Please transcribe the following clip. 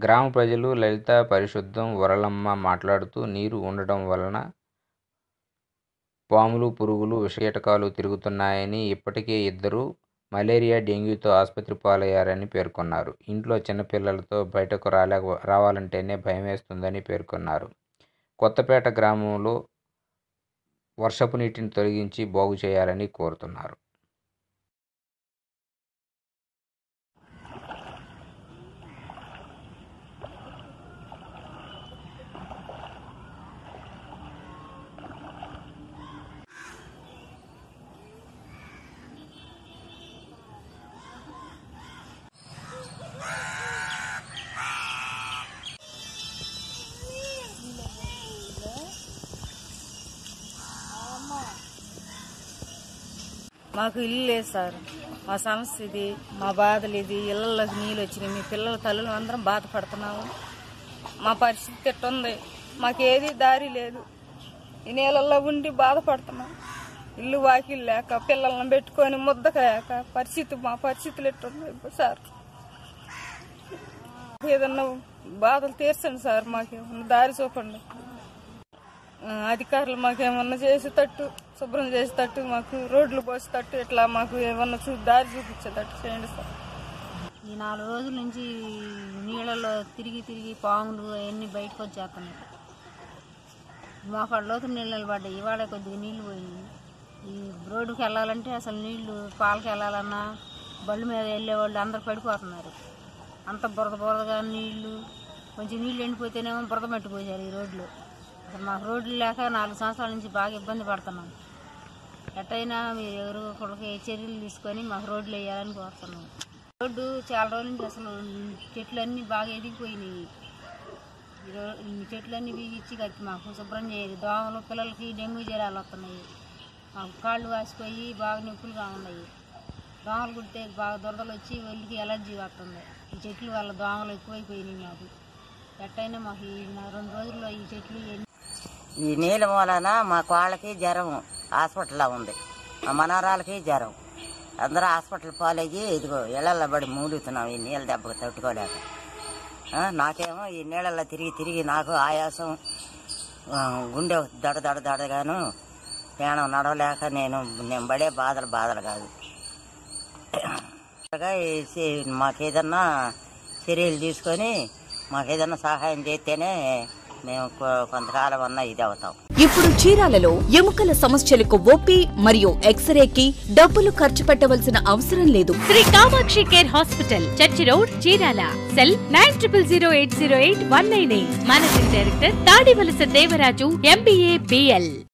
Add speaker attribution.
Speaker 1: గ్రామ ప్రజలు లలిత పరిశుద్ధం వరలమ్మ మాట్లాడుతూ నీరు ఉండడం వలన పాములు పురుగులు విషకీటకాలు తిరుగుతున్నాయని ఇప్పటికే ఇద్దరు మలేరియా డెంగ్యూతో ఆసుపత్రి పాలయ్యారని పేర్కొన్నారు ఇంట్లో చిన్నపిల్లలతో బయటకు రాలే రావాలంటేనే భయమేస్తుందని పేర్కొన్నారు కొత్తపేట గ్రామంలో వర్షపు నీటిని తొలగించి బాగు చేయాలని కోరుతున్నారు
Speaker 2: మాకు ఇల్లు లేదు సార్ మా సమస్య ఇది మా బాధలు ఇది ఇళ్ళలోకి నీళ్ళు వచ్చినాయి మీ పిల్లల తల్లులు అందరం బాధపడుతున్నాము మా పరిస్థితి ఎట్టుంది మాకేది దారి లేదు ఈ నీళ్ళల్లో ఉండి బాధపడుతున్నాం ఇల్లు వాకిలు లేక పిల్లలను పెట్టుకొని ముద్దకాయాక పరిస్థితి మా పరిస్థితులు ఎట్టుంది సార్ ఏదన్నా బాధలు తీర్చండి సార్ మాకేమన్నా దారి చూపండి ఆ, అధికారులు మాకేమన్నా చేసేటట్టు శుభ్రం చేసేటట్టు మాకు రోడ్లు పోసేటట్టు ఇట్లా మాకు ఏమన్నా చూ దారి చూపించేటట్టు చేయండి సార్
Speaker 3: ఈ నాలుగు రోజుల నుంచి నీళ్ళలో తిరిగి తిరిగి పాములు అవన్నీ బయటకు వచ్చేస్తున్నాయి మోకాళ్ళ లోతు నీళ్ళు పడ్డాయి ఇవాళ కొద్దిగా నీళ్లు పోయినాయి ఈ రోడ్డుకి వెళ్ళాలంటే అసలు నీళ్లు పాలకి వెళ్ళాలన్నా బళ్ళు మీద వెళ్ళే వాళ్ళు అందరు పడిపోతున్నారు అంత బురద బురదగా నీళ్లు కొంచెం నీళ్ళు ఎండిపోతేనేమో బురద మట్టిపోసారు ఈ రోడ్లు అసలు మాకు రోడ్లు లేక నాలుగు సంవత్సరాల నుంచి బాగా ఇబ్బంది పడుతున్నాం ఎట్టయినా మీరు ఎవరు ఒకరికి చర్యలు తీసుకొని మాకు రోడ్లు వేయాలని కోరుతున్నాం రోడ్డు చాలా రోజుల నుంచి అసలు చెట్లన్నీ బాగా ఎదిగిపోయినాయి ఈ రో- ఈ చెట్లన్నీ బీగిచ్చి కట్టి మాకు శుభ్రం చేయాలి దోమలు పిల్లలకి డెంగ్యూ జ్వరాలు వస్తున్నాయి మాకు కాళ్ళు వాసిపోయి బాగా నొప్పులుగా ఉన్నాయి దోమలు కుడితే బాగా దురదలు వచ్చి ఒళ్ళకి ఎలర్జీ వస్తుంది ఈ చెట్లు వల్ల దోమలు ఎక్కువైపోయినాయి మాకు ఎట్టయినా మాకు ఈ నా- రెండు రోజుల్లో ఈ చెట్లు ఎన్ని
Speaker 4: ఈ నీళ్ళ మూలన మా కోళ్ళకి జ్వరం హాస్పిటల్లో ఉంది మా మనవరాలకి జ్వరం అందరూ హాస్పిటల్ పాలయ్యి ఇదిగో ఇళ్ళల్లో పడి మూలుగుతున్నాం ఈ నీళ్ళ దెబ్బకు తట్టుకోలేక ఆ, నాకేమో ఈ నీళ్ళల్లో తిరిగి తిరిగి నాకు ఆయాసం ఆ, గుండె దడ దడ దడగాను ప్రాణం నడవలేక నేను నేను పడే బాధలు బాధలు కాదు ఈ సి- మాకేదన్నా చర్యలు తీసుకొని మాకేదన్నా సహాయం చేస్తేనే మేము కొ- కొంతకాలం అన్నా ఇది అవుతాం
Speaker 5: ఇప్పుడు చీరాలలో ఎముకల సమస్యలకు ఓపీ మరియు ఎక్స్రేకి డబ్బులు ఖర్చు పెట్టవలసిన అవసరం లేదు
Speaker 6: Shri Kamakshi care hospital church road Chirala cell nine triple zero eight zero eight one nine eight managing director Tadivalasa Devaraju MBA BL